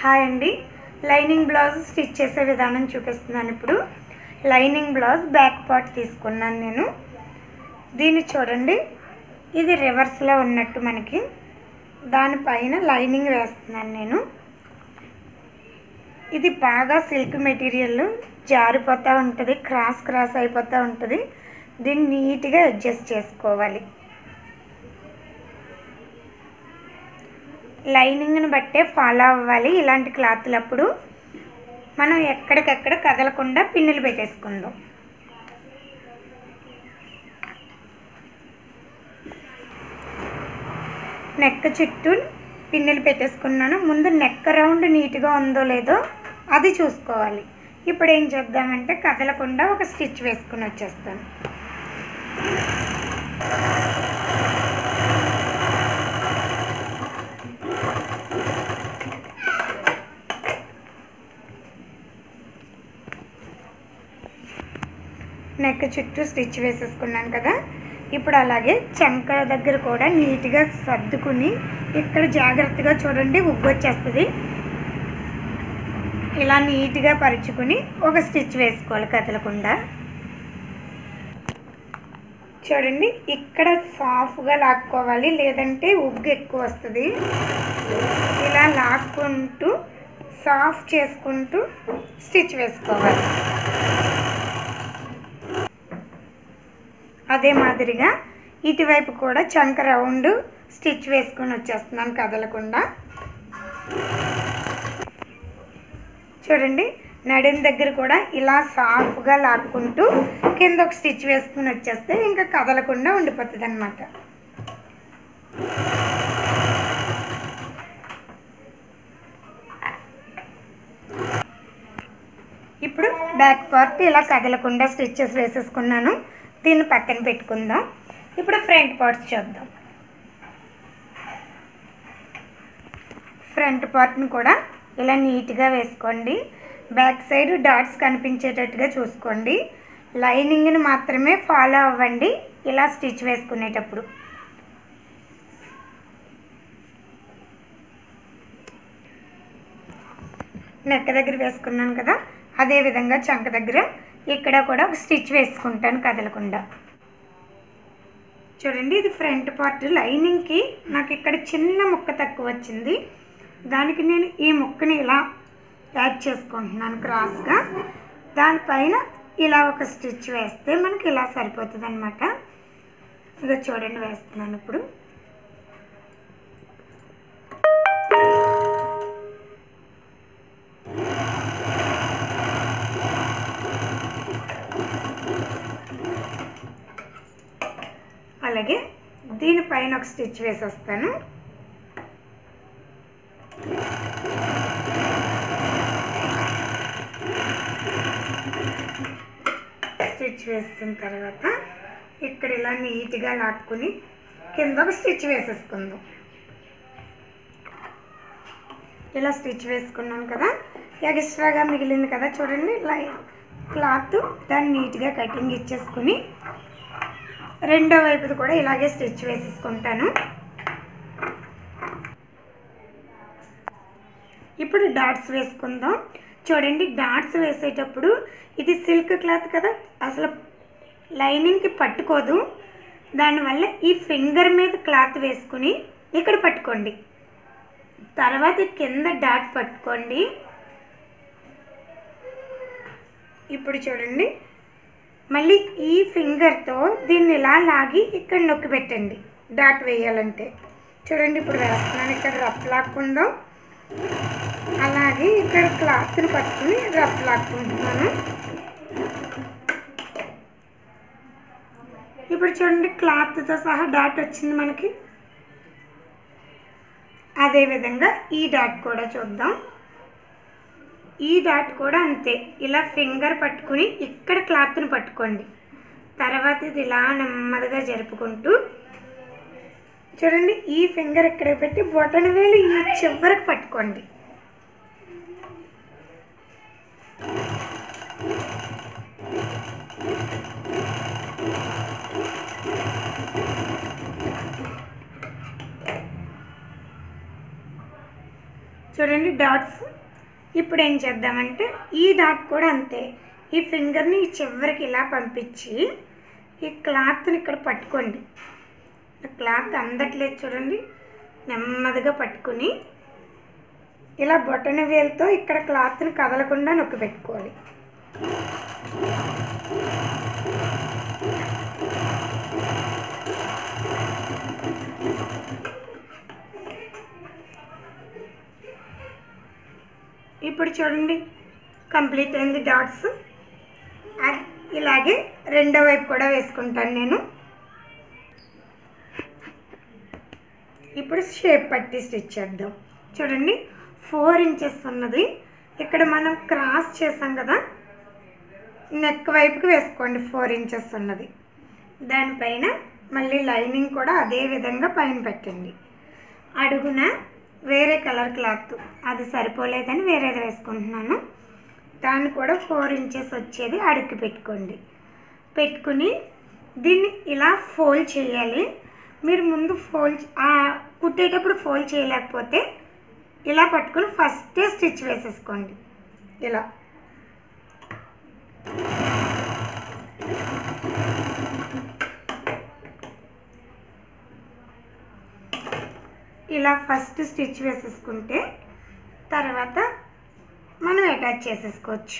hi అండి lining blouse stitch చేసే విధానం చూపిస్తున్నాను ఇప్పుడు లైనింగ్ బ్లౌజ్ బ్యాక్ పార్ట్ తీసుకున్నాను నేను దీన్ని చూడండి ఇది రివర్స్లో ఉన్నట్టు మనకి దానిపైన లైనింగ్ వేస్తున్నాను నేను ఇది బాగా సిల్క్ మెటీరియల్ జారిపోతూ ఉంటుంది క్రాస్ క్రాస్ అయిపోతూ ఉంటుంది దీన్ని నీట్గా అడ్జస్ట్ చేసుకోవాలి లైనింగ్ని బట్టే ఫాలో అవ్వాలి ఇలాంటి క్లాత్లు అప్పుడు మనం ఎక్కడికక్కడ కదలకుండా పిన్నులు పెట్టేసుకుందాం నెక్ చుట్టూ పిన్నులు పెట్టేసుకున్నాను ముందు నెక్ రౌండ్ నీట్గా ఉందో లేదో అది చూసుకోవాలి ఇప్పుడు ఏం చేద్దామంటే కదలకుండా ఒక స్టిచ్ వేసుకుని వచ్చేస్తాను నెక్ చుట్టూ స్టిచ్ వేసేసుకున్నాను కదా ఇప్పుడు అలాగే చంక దగ్గర కూడా నీట్గా సర్దుకుని ఇక్కడ జాగ్రత్తగా చూడండి ఉగ్గు వచ్చేస్తుంది ఇలా నీట్గా పరుచుకుని ఒక స్టిచ్ వేసుకోవాలి కదలకుండా చూడండి ఇక్కడ సాఫ్ట్గా లాక్కోవాలి లేదంటే ఉగ్గు ఎక్కువ వస్తుంది ఇలా లాక్కుంటూ సాఫ్ట్ చేసుకుంటూ స్టిచ్ వేసుకోవాలి అదే మాదిరిగా ఇటువైపు కూడా చంక రౌండ్ స్టిచ్ వేసుకొని వచ్చేస్తున్నాను కదలకుండా చూడండి నడుం దగ్గర కూడా ఇలా సాఫ్గా లాక్కుంటూ కింద ఒక స్టిచ్ వేసుకుని వచ్చేస్తే ఇంకా కదలకుండా ఉండిపోతుంది అనమాట ఇప్పుడు బ్యాక్ పార్ట్ ఇలా కదలకుండా స్టిచ్చెస్ వేసేసుకున్నాను దీన్ని పక్కన పెట్టుకుందాం ఇప్పుడు ఫ్రంట్ పార్ట్స్ చూద్దాం ఫ్రంట్ పార్ట్ని కూడా ఇలా నీట్గా వేసుకోండి బ్యాక్ సైడ్ డాట్స్ కనిపించేటట్టుగా చూసుకోండి లైనింగ్ని మాత్రమే ఫాలో అవ్వండి ఇలా స్టిచ్ వేసుకునేటప్పుడు నెక్ దగ్గర వేసుకున్నాను కదా అదే విధంగా చంక దగ్గర ఇక్కడ కూడా ఒక స్టిచ్ వేసుకుంటాను కదలకుండా చూడండి ఇది ఫ్రంట్ పార్ట్ లైనింగ్కి నాకు ఇక్కడ చిన్న ముక్క తక్కువ వచ్చింది దానికి నేను ఈ ముక్కని ఇలా యాడ్ చేసుకుంటున్నాను క్రాస్గా దానిపైన ఇలా ఒక స్టిచ్ వేస్తే మనకి ఇలా సరిపోతుంది అనమాట ఇక చూడండి వేస్తున్నాను ఇప్పుడు అలాగే దీనిపైన ఒక స్టిచ్ వేసేస్తాను స్టిచ్ వేసిన తర్వాత ఇక్కడ ఇలా నీట్గా లాక్కుని కింద ఒక స్టిచ్ వేసేసుకుందాం ఇలా స్టిచ్ వేసుకున్నాను కదా ఎక్స్ట్రాగా మిగిలింది కదా చూడండి లై క్లాత్ దాన్ని నీట్గా కటింగ్ ఇచ్చేసుకుని రెండో వైపుది కూడా ఇలాగే స్టిచ్ వేసేసుకుంటాను ఇప్పుడు డాట్స్ వేసుకుందాం చూడండి డాట్స్ వేసేటప్పుడు ఇది సిల్క్ క్లాత్ కదా అసలు లైనింగ్కి పట్టుకోదు దానివల్ల ఈ ఫింగర్ మీద క్లాత్ వేసుకుని ఇక్కడ పట్టుకోండి తర్వాత కింద డాట్ పట్టుకోండి ఇప్పుడు చూడండి మళ్ళీ ఈ ఫింగర్తో దీన్ని ఇలా లాగి ఇక్కడ నొక్కి పెట్టండి డాట్ వేయాలంటే చూడండి ఇప్పుడు వేస్తున్నాను ఇక్కడ రఫ్ లాక్కుందాం అలాగే ఇక్కడ క్లాత్ని పట్టుకుని రఫ్ లాక్కుంటున్నాను ఇప్పుడు చూడండి క్లాత్తో సహా డాట్ వచ్చింది మనకి అదేవిధంగా ఈ డాట్ కూడా చూద్దాం ఈ డాట్ కూడా అంతే ఇలా ఫింగర్ పట్టుకుని ఇక్కడ క్లాత్ని పట్టుకోండి తర్వాత ఇది ఇలా నెమ్మదిగా జరుపుకుంటూ చూడండి ఈ ఫింగర్ ఇక్కడ పెట్టి బొటన వేలు ఈ చివరికి పట్టుకోండి చూడండి డాట్స్ ఇప్పుడు ఏం చేద్దామంటే ఈ డాట్ కూడా అంతే ఈ ఫింగర్ని ఈ చివరికి ఇలా పంపించి ఈ క్లాత్ని ఇక్కడ పట్టుకోండి క్లాత్ అందట్లేదు చూడండి నెమ్మదిగా పట్టుకుని ఇలా బొటన వేలుతో ఇక్కడ క్లాత్ని కదలకుండా నొక్కి పెట్టుకోవాలి ఇప్పుడు చూడండి కంప్లీట్ అయింది డాట్స్ అ- ఇలాగే రెండో వైపు కూడా వేసుకుంటాను నేను ఇప్పుడు షేప్ పట్టి స్టిచ్ చేద్దాం చూడండి ఫోర్ ఇంచెస్ ఉన్నది ఇక్కడ మనం క్రాస్ చేసాం కదా నెక్ వైపుకి వేసుకోండి ఫోర్ ఇంచెస్ ఉన్నది దానిపైన మళ్ళీ లైనింగ్ కూడా అదే విధంగా పైన పెట్టండి అడుగున వేరే కలర్ క్లాత్ అది సరిపోలేదని వేరేది వేసుకుంటున్నాను దాన్ని కూడా ఫోర్ ఇంచెస్ వచ్చేది అడుక్కి పెట్టుకోండి పెట్టుకుని దీన్ని ఇలా ఫోల్డ్ చేయాలి మీరు ముందు ఫోల్డ్ కుట్టేటప్పుడు ఫోల్డ్ చేయలేకపోతే ఇలా పట్టుకుని ఫస్టే స్టిచ్ వేసేసుకోండి ఇలా ఇలా ఫస్ట్ స్టిచ్ వేసేసుకుంటే తర్వాత మనం అటాచ్ చేసేసుకోవచ్చు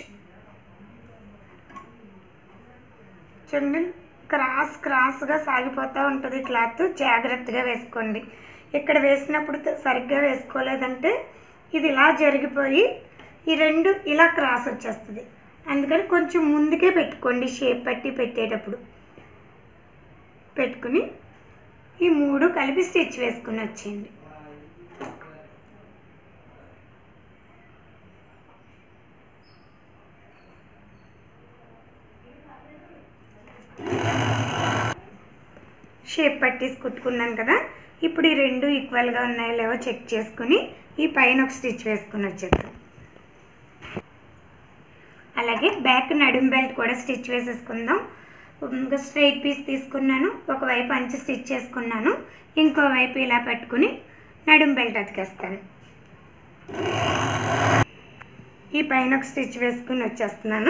చూడండి క్రాస్ క్రాస్గా సాగిపోతూ ఉంటుంది క్లాత్ జాగ్రత్తగా వేసుకోండి ఇక్కడ వేసినప్పుడు త- సరిగ్గా వేసుకోలేదంటే ఇది ఇలా జరిగిపోయి ఈ రెండు ఇలా క్రాస్ వచ్చేస్తుంది అందుకని కొంచెం ముందుకే పెట్టుకోండి షేప్ పట్టి పెట్టేటప్పుడు పెట్టుకుని ఈ మూడు కలిపి స్టిచ్ వేసుకుని వచ్చేయండి షేప్ పట్టేసి కుట్టుకున్నాను కదా ఇప్పుడు ఈ రెండు ఈక్వల్గా ఉన్నాయో లేవో చెక్ చేసుకుని ఈ పైన ఒక స్టిచ్ వేసుకుని వచ్చేద్దాం అలాగే బ్యాక్ నడుం బెల్ట్ కూడా స్టిచ్ వేసేసుకుందాం ఇంకా స్ట్రైట్ పీస్ తీసుకున్నాను ఒకవైపు అంచి స్టిచ్ చేసుకున్నాను ఇంకో వైపు ఇలా పెట్టుకుని నడుం బెల్ట్ అతికేస్తాను ఈ పైన ఒక స్టిచ్ వేసుకుని వచ్చేస్తున్నాను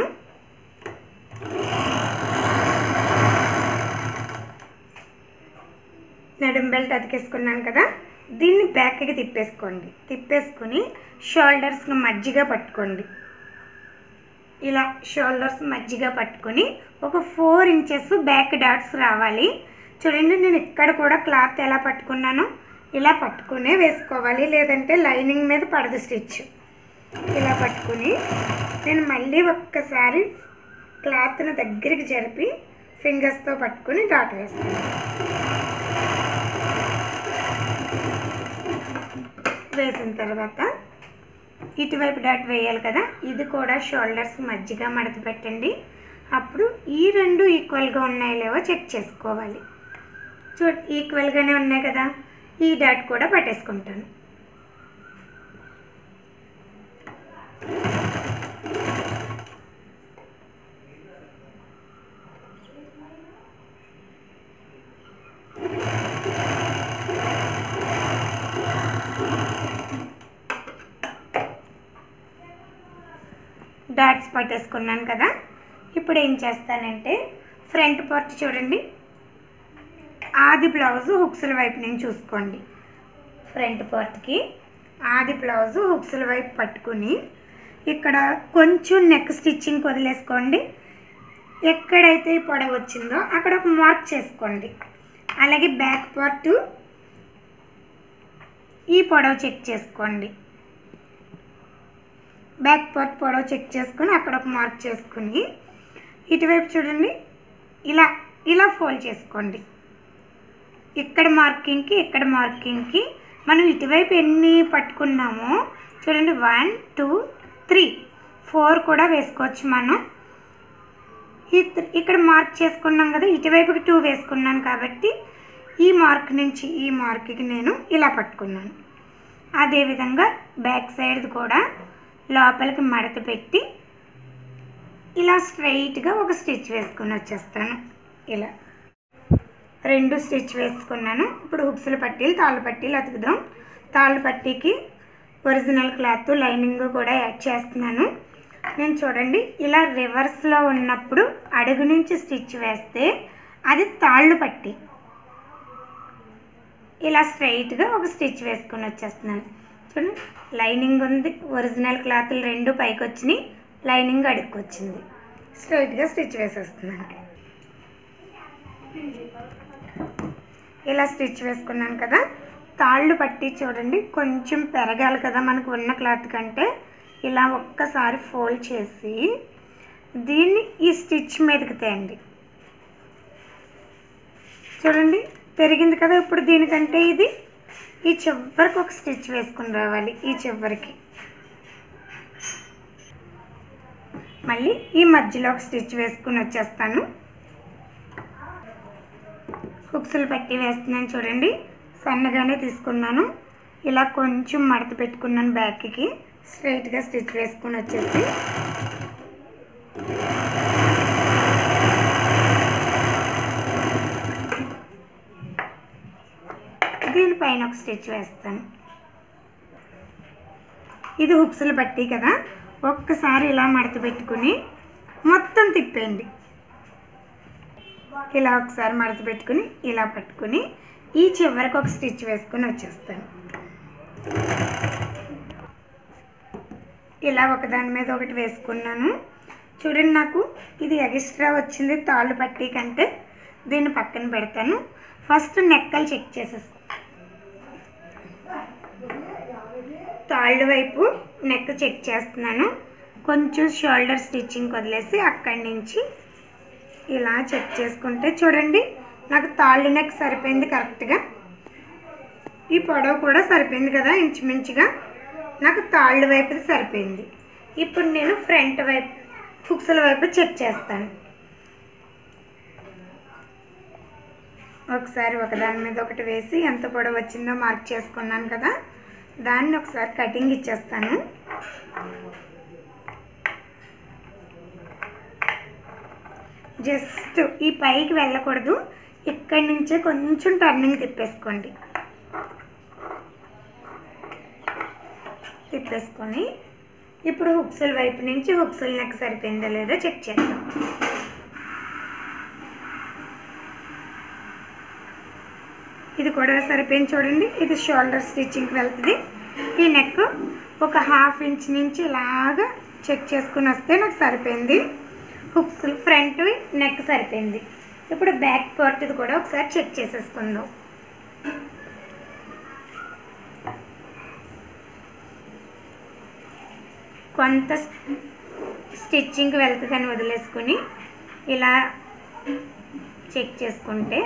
నడుం బెల్ట్ అతికేసుకున్నాను కదా దీన్ని బ్యాక్కి తిప్పేసుకోండి తిప్పేసుకుని షోల్డర్స్కి మజ్జిగా పట్టుకోండి ఇలా షోల్డర్స్ మజ్జిగా పట్టుకొని ఒక ఫోర్ ఇంచెస్ బ్యాక్ డాట్స్ రావాలి చూడండి నేను ఇక్కడ కూడా క్లాత్ ఎలా పట్టుకున్నానో ఇలా పట్టుకునే వేసుకోవాలి లేదంటే లైనింగ్ మీద పడదు స్టిచ్ ఇలా పట్టుకుని నేను మళ్ళీ ఒక్కసారి క్లాత్ని దగ్గరికి జరిపి ఫింగర్స్తో పట్టుకుని డాట్ వేస్తాను వేసిన తర్వాత ఇటువైపు డాట్ వేయాలి కదా ఇది కూడా షోల్డర్స్ మధ్యగా మడత పెట్టండి అప్పుడు ఈ రెండు ఈక్వల్గా ఉన్నాయో లేవో చెక్ చేసుకోవాలి చూ ఈక్వల్గానే ఉన్నాయి కదా ఈ డాట్ కూడా పట్టేసుకుంటాను డాట్స్ పట్టేసుకున్నాను కదా ఇప్పుడు ఏం చేస్తానంటే ఫ్రంట్ పార్ట్ చూడండి ఆది బ్లౌజ్ హుక్స్ల వైపు నేను చూసుకోండి ఫ్రంట్ పార్ట్కి ఆది బ్లౌజ్ హుక్స్ల వైపు పట్టుకుని ఇక్కడ కొంచెం నెక్ స్టిచ్చింగ్ వదిలేసుకోండి ఎక్కడైతే ఈ పొడవు వచ్చిందో అక్కడ ఒక మార్క్ చేసుకోండి అలాగే బ్యాక్ పార్ట్ ఈ పొడవు చెక్ చేసుకోండి బ్యాక్ పార్ట్ పొడవు చెక్ చేసుకుని అక్కడ ఒక మార్క్ చేసుకుని ఇటువైపు చూడండి ఇలా ఇలా ఫోల్డ్ చేసుకోండి ఇక్కడ మార్కింగ్కి ఇక్కడ మార్కింగ్కి మనం ఇటువైపు ఎన్ని పట్టుకున్నామో చూడండి వన్ టూ త్రీ ఫోర్ కూడా వేసుకోవచ్చు మనం ఈ త్ర- ఇక్కడ మార్క్ చేసుకున్నాం కదా ఇటువైపుకి టూ వేసుకున్నాను కాబట్టి ఈ మార్క్ నుంచి ఈ మార్క్కి నేను ఇలా పట్టుకున్నాను అదేవిధంగా బ్యాక్ సైడ్ కూడా లోపలికి మడత పెట్టి ఇలా స్ట్రైట్గా ఒక స్టిచ్ వేసుకుని వచ్చేస్తాను ఇలా రెండు స్టిచ్ వేసుకున్నాను ఇప్పుడు హుక్స్ల పట్టీలు తాళ్ళు పట్టీలు అతుకుదాం తాళ్ళు పట్టీకి ఒరిజినల్ క్లాత్ లైనింగ్ కూడా యాడ్ చేస్తున్నాను నేను చూడండి ఇలా రివర్స్లో ఉన్నప్పుడు అడుగు నుంచి స్టిచ్ వేస్తే అది తాళ్ళు పట్టి ఇలా స్ట్రైట్గా ఒక స్టిచ్ వేసుకొని వచ్చేస్తున్నాను చూడండి లైనింగ్ ఉంది ఒరిజినల్ క్లాత్లు రెండు పైకి వచ్చినాయి లైనింగ్ అడుక్కు వచ్చింది స్ట్రైట్గా స్టిచ్ వేసేస్తున్నాను ఇలా స్టిచ్ వేసుకున్నాను కదా తాళ్ళు పట్టి చూడండి కొంచెం పెరగాలి కదా మనకు ఉన్న క్లాత్ కంటే ఇలా ఒక్కసారి ఫోల్డ్ చేసి దీన్ని ఈ స్టిచ్ మీదకి తేయండి చూడండి పెరిగింది కదా ఇప్పుడు దీనికంటే ఇది ఈ చివరికి ఒక స్టిచ్ వేసుకుని రావాలి ఈ చివరికి మళ్ళీ ఈ మధ్యలో ఒక స్టిచ్ వేసుకుని వచ్చేస్తాను హుక్స్లు పెట్టి వేస్తున్నాను చూడండి సన్నగానే తీసుకున్నాను ఇలా కొంచెం మడత పెట్టుకున్నాను బ్యాక్కి స్ట్రైట్గా స్టిచ్ వేసుకుని వచ్చేసి దీనిపైన ఒక స్టిచ్ వేస్తాను ఇది హుక్స్లు పట్టి కదా ఒక్కసారి ఇలా మడత పెట్టుకుని మొత్తం తిప్పేయండి ఇలా ఒకసారి మడత పెట్టుకుని ఇలా పట్టుకుని ఈ చివరికి ఒక స్టిచ్ వేసుకుని వచ్చేస్తాను ఇలా ఒకదాని మీద ఒకటి వేసుకున్నాను చూడండి నాకు ఇది ఎక్స్ట్రా వచ్చింది తాళ్ళు పట్టి కంటే దీన్ని పక్కన పెడతాను ఫస్ట్ నెక్కలు చెక్ చేసేస్తాను తాళ్ళు వైపు నెక్ చెక్ చేస్తున్నాను కొంచెం షోల్డర్ స్టిచ్చింగ్ వదిలేసి అక్కడి నుంచి ఇలా చెక్ చేసుకుంటే చూడండి నాకు తాళ్ళు నెక్ సరిపోయింది కరెక్ట్గా ఈ పొడవు కూడా సరిపోయింది కదా ఇంచుమించుగా నాకు తాళ్ళు వైపు సరిపోయింది ఇప్పుడు నేను ఫ్రంట్ వైపు హుక్స్ల వైపు చెక్ చేస్తాను ఒకసారి ఒకదాని మీద ఒకటి వేసి ఎంత పొడవు వచ్చిందో మార్క్ చేసుకున్నాను కదా దాన్ని ఒకసారి కటింగ్ ఇచ్చేస్తాను జస్ట్ ఈ పైకి వెళ్ళకూడదు ఇక్కడి నుంచే కొంచెం టర్నింగ్ తిప్పేసుకోండి తిప్పేసుకొని ఇప్పుడు హుక్సుల వైపు నుంచి హుక్సుల నెక్ సరిపోయిందో లేదో చెక్ చేద్దాం ఇది కూడా సరిపోయింది చూడండి ఇది షోల్డర్ స్టిచ్చింగ్కి వెళ్తుంది ఈ నెక్ ఒక హాఫ్ ఇంచ్ నుంచి ఇలాగా చెక్ చేసుకుని వస్తే నాకు సరిపోయింది హుక్స్ ఫ్రంట్ నెక్ సరిపోయింది ఇప్పుడు బ్యాక్ పార్ట్ది కూడా ఒకసారి చెక్ చేసేసుకుందాం కొంత స్టిచ్చింగ్కి వెళ్తుందని వదిలేసుకుని ఇలా చెక్ చేసుకుంటే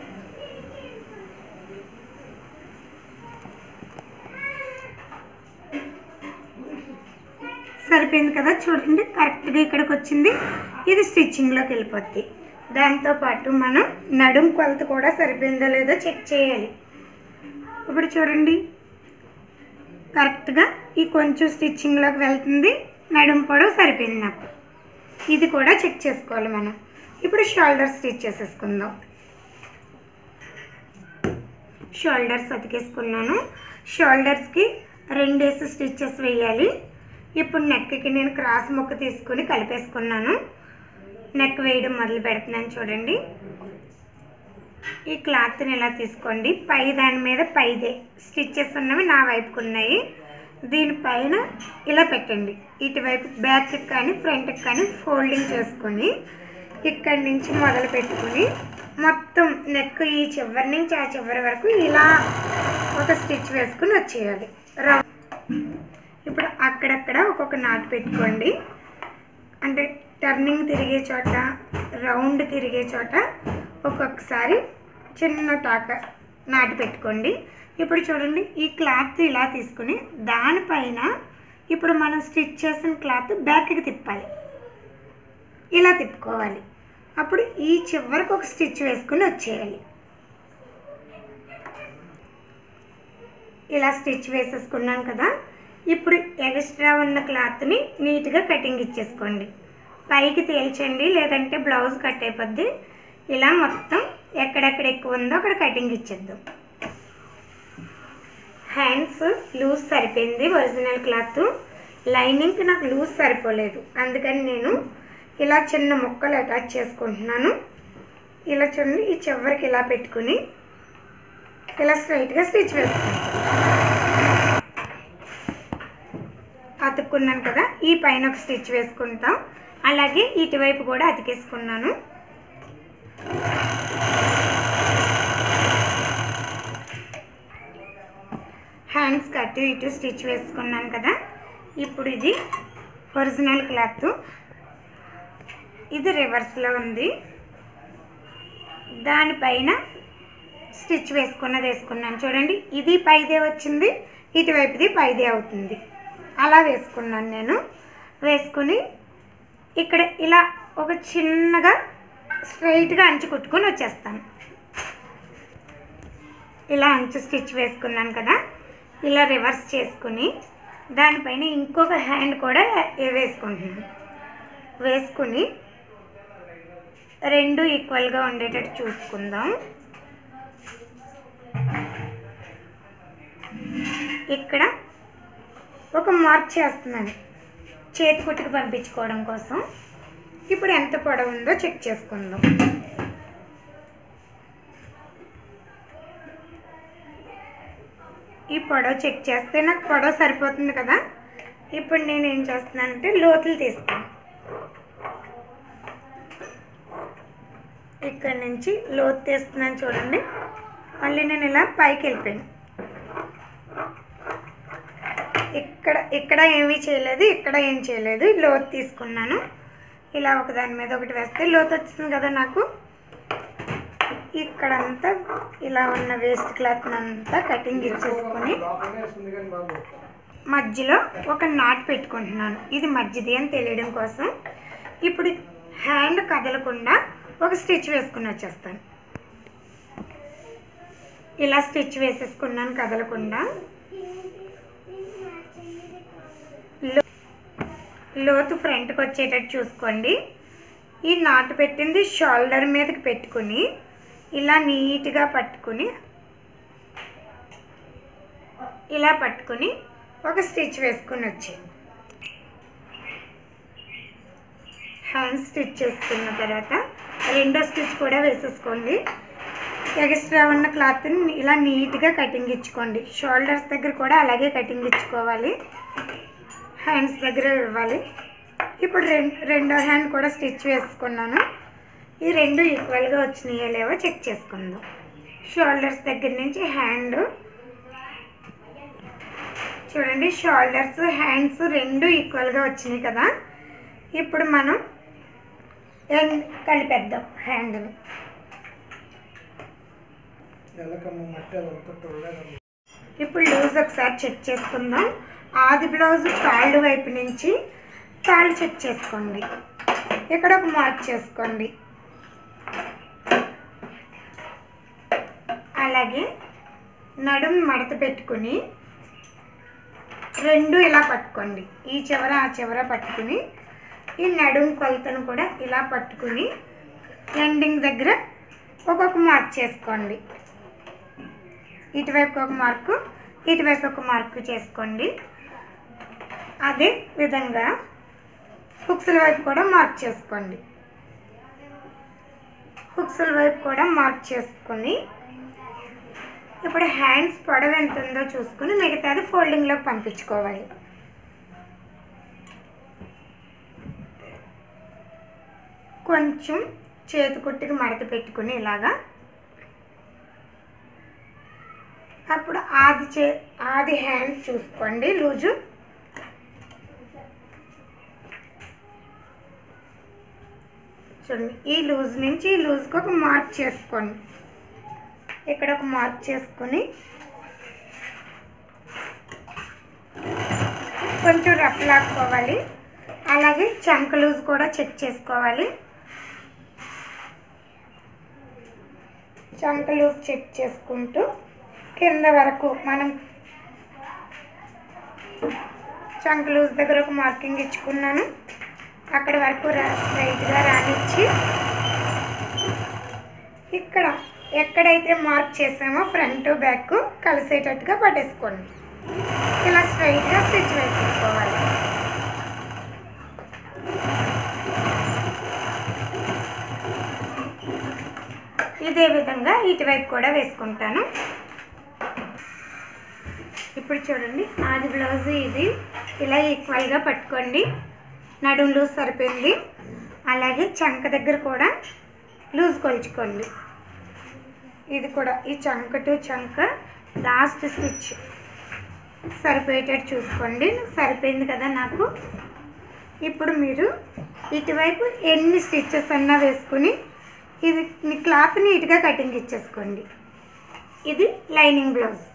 సరిపోయింది కదా చూడండి కరెక్ట్గా ఇక్కడికి వచ్చింది ఇది స్టిచ్చింగ్లోకి వెళ్ళిపోద్ది దాంతోపాటు మనం నడుం కొలత కూడా సరిపోయిందో లేదో చెక్ చేయాలి ఇప్పుడు చూడండి కరెక్ట్గా ఈ కొంచెం స్టిచ్చింగ్లోకి వెళ్తుంది నడుం పొడవు సరిపోయింది నాకు ఇది కూడా చెక్ చేసుకోవాలి మనం ఇప్పుడు షోల్డర్ స్టిచ్ చేసేసుకుందాం షోల్డర్స్ అతికేసుకున్నాను షోల్డర్స్కి రెండేసి స్టిచ్చెస్ వేయాలి ఇప్పుడు నెక్కి నేను క్రాస్ ముక్క తీసుకుని కలిపేసుకున్నాను నెక్ వేయడం మొదలు పెడుతున్నాను చూడండి ఈ క్లాత్ని ఇలా తీసుకోండి పై దాని మీద పైదే స్టిచ్చెస్ ఉన్నవి నా వైపుకు ఉన్నాయి దీనిపైన ఇలా పెట్టండి ఇటువైపు బ్యాక్కి కానీ ఫ్రంట్కి కానీ ఫోల్డింగ్ చేసుకొని ఇక్కడి నుంచి మొదలు పెట్టుకుని మొత్తం నెక్ ఈ చివరి నుంచి ఆ చివరి వరకు ఇలా ఒక స్టిచ్ వేసుకుని వచ్చేయాలి రౌ ఇప్పుడు అక్కడక్కడ ఒక్కొక్క నాటు పెట్టుకోండి అంటే టర్నింగ్ తిరిగే చోట రౌండ్ తిరిగే చోట ఒక్కొక్కసారి చిన్న టాక నాటు పెట్టుకోండి ఇప్పుడు చూడండి ఈ క్లాత్ ఇలా తీసుకుని దానిపైన ఇప్పుడు మనం స్టిచ్ చేసిన క్లాత్ బ్యాక్కి తిప్పాలి ఇలా తిప్పుకోవాలి అప్పుడు ఈ చివరికి ఒక స్టిచ్ వేసుకుని వచ్చేయాలి ఇలా స్టిచ్ వేసేసుకున్నాను కదా ఇప్పుడు ఎక్స్ట్రా ఉన్న క్లాత్ని నీట్గా కటింగ్ ఇచ్చేసుకోండి పైకి తేల్చండి లేదంటే బ్లౌజ్ కట్ అయిపోద్ది ఇలా మొత్తం ఎక్కడెక్కడ ఎక్కువ ఉందో అక్కడ కటింగ్ ఇచ్చేద్దాం హ్యాండ్స్ లూజ్ సరిపోయింది ఒరిజినల్ క్లాత్ లైనింగ్కి నాకు లూజ్ సరిపోలేదు అందుకని నేను ఇలా చిన్న ముక్కలు అటాచ్ చేసుకుంటున్నాను ఇలా చూడండి ఈ చివరికి ఇలా పెట్టుకుని ఇలా స్ట్రైట్గా స్టిచ్ వేసుకుంటాను అతుక్కున్నాను కదా ఈ పైన ఒక స్టిచ్ వేసుకుంటాం అలాగే ఇటువైపు కూడా అతికేసుకున్నాను హ్యాండ్స్ అటు ఇటు స్టిచ్ వేసుకున్నాను కదా ఇప్పుడు ఇది ఒరిజినల్ క్లాత్ ఇది రివర్స్లో ఉంది దానిపైన స్టిచ్ వేసుకున్నది వేసుకున్నాను చూడండి ఇది పైదే వచ్చింది ఇటువైపుది పైదే అవుతుంది అలా వేసుకున్నాను నేను వేసుకుని ఇక్కడ ఇలా ఒక చిన్నగా స్ట్రైట్గా అంచు కుట్టుకొని వచ్చేస్తాను ఇలా అంచు స్టిచ్ వేసుకున్నాను కదా ఇలా రివర్స్ చేసుకుని దానిపైన ఇంకొక హ్యాండ్ కూడా వేసుకుంటున్నాను వేసుకుని రెండు ఈక్వల్గా ఉండేటట్టు చూసుకుందాం ఇక్కడ ఒక మార్క్ చేస్తున్నాను చేతి కుట్టుకు పంపించుకోవడం కోసం ఇప్పుడు ఎంత పొడవు ఉందో చెక్ చేసుకుందాం ఈ పొడవు చెక్ చేస్తే నాకు పొడవు సరిపోతుంది కదా ఇప్పుడు నేను ఏం చేస్తున్నానంటే లోతులు తీస్తాను ఇక్కడ నుంచి లోతు తీస్తున్నాను చూడండి మళ్ళీ నేను ఇలా పైకి వెళ్ళిపోయాను ఇక్కడ ఇక్కడ ఏమీ చేయలేదు ఇక్కడ ఏం చేయలేదు లోతు తీసుకున్నాను ఇలా ఒకదాని మీద ఒకటి వేస్తే లోతు వచ్చింది కదా నాకు ఇక్కడంతా ఇలా ఉన్న వేస్ట్ క్లాత్ అంతా కటింగ్ ఇచ్చేసుకొని మధ్యలో ఒక నాట్ పెట్టుకుంటున్నాను ఇది మధ్యది అని తెలియడం కోసం ఇప్పుడు హ్యాండ్ కదలకుండా ఒక స్టిచ్ వేసుకుని వచ్చేస్తాను ఇలా స్టిచ్ వేసేసుకున్నాను కదలకుండా లో- లోతు ఫ్రంట్కి వచ్చేటట్టు చూసుకోండి ఈ నాటు పెట్టింది షోల్డర్ మీదకి పెట్టుకుని ఇలా నీట్గా పట్టుకుని ఇలా పట్టుకుని ఒక స్టిచ్ వేసుకుని వచ్చి హ్యాండ్ స్టిచ్ చేసుకున్న తర్వాత రెండో స్టిచ్ కూడా వేసేసుకోండి ఎక్స్ట్రా ఉన్న క్లాత్ని ఇలా నీట్గా కటింగ్ ఇచ్చుకోండి షోల్డర్స్ దగ్గర కూడా అలాగే కటింగ్ ఇచ్చుకోవాలి హ్యాండ్స్ దగ్గర ఇవ్వాలి ఇప్పుడు రెం రెండో హ్యాండ్ కూడా స్టిచ్ వేసుకున్నాను ఈ రెండు ఈక్వల్గా వచ్చినాయో లేవో చెక్ చేసుకుందాం షోల్డర్స్ దగ్గర నుంచి హ్యాండ్ చూడండి షోల్డర్స్ హ్యాండ్స్ రెండు ఈక్వల్గా వచ్చినాయి కదా ఇప్పుడు మనం ఎండ్ కలిపేద్దాం హ్యాండ్ని నెలకమ్మ మట్టి అది ఒక్కటి ఉండదు ఇప్పుడు లూజ్ ఒకసారి చెక్ చేసుకుందాం ఆది బ్లౌజ్ కాళ్ళు వైపు నుంచి కాళ్ళు చెక్ చేసుకోండి ఇక్కడ ఒక మార్క్ చేసుకోండి అలాగే నడుం మడత పెట్టుకుని రెండు ఇలా పట్టుకోండి ఈ చివర ఆ చివర పట్టుకుని ఈ నడుం కొలతను కూడా ఇలా పట్టుకుని ఎండింగ్ దగ్గర ఒక్కొక్క మార్క్ చేసుకోండి ఇటువైపు ఒక మార్కు ఇటువైపు ఒక మార్కు చేసుకోండి అదే విధంగా హుక్స్ల వైపు కూడా మార్క్ చేసుకోండి హుక్స్ల వైపు కూడా మార్క్ చేసుకొని ఇప్పుడు హ్యాండ్స్ పొడవు ఎంత ఉందో చూసుకుని మిగతాది ఫోల్డింగ్లోకి పంపించుకోవాలి కొంచెం చేతి కుట్టికి మడత పెట్టుకుని ఇలాగా అప్పుడు ఆది చే ఆది హ్యాండ్ చూసుకోండి లూజు చూడండి ఈ లూజ్ నుంచి ఈ లూజ్కి ఒక మార్క్ చేసుకోండి ఇక్కడ ఒక మార్క్ చేసుకొని కొంచెం రఫ్ లాక్కోవాలి అలాగే చంక లూజ్ కూడా చెక్ చేసుకోవాలి చంక లూజ్ చెక్ చేసుకుంటూ కింద వరకు మనం చంక లూజ్ దగ్గర ఒక మార్కింగ్ ఇచ్చుకున్నాను అక్కడ వరకు రా రైట్గా రానిచ్చి ఇక్కడ ఎక్కడైతే మార్క్ చేసామో ఫ్రంట్ బ్యాక్ కలిసేటట్టుగా పట్టేసుకోండి ఇలా స్ట్రైట్గా స్టిచ్ వేసుకోవాలి ఇదే విధంగా ఇటువైపు కూడా వేసుకుంటాను ఇప్పుడు చూడండి నాది బ్లౌజ్ ఇది ఇలా ఈక్వల్గా పట్టుకోండి నడుము లూజ్ సరిపోయింది అలాగే చంక దగ్గర కూడా లూజ్ కొలుచుకోండి ఇది కూడా ఈ చంక టు చంక లాస్ట్ స్టిచ్ సరిపోయేటట్టు చూసుకోండి సరిపోయింది కదా నాకు ఇప్పుడు మీరు ఇటువైపు ఎన్ని స్టిచ్చెస్ అన్నా వేసుకుని ఇది మీ క్లాత్ నీట్గా కటింగ్ ఇచ్చేసుకోండి ఇది లైనింగ్ బ్లౌజ్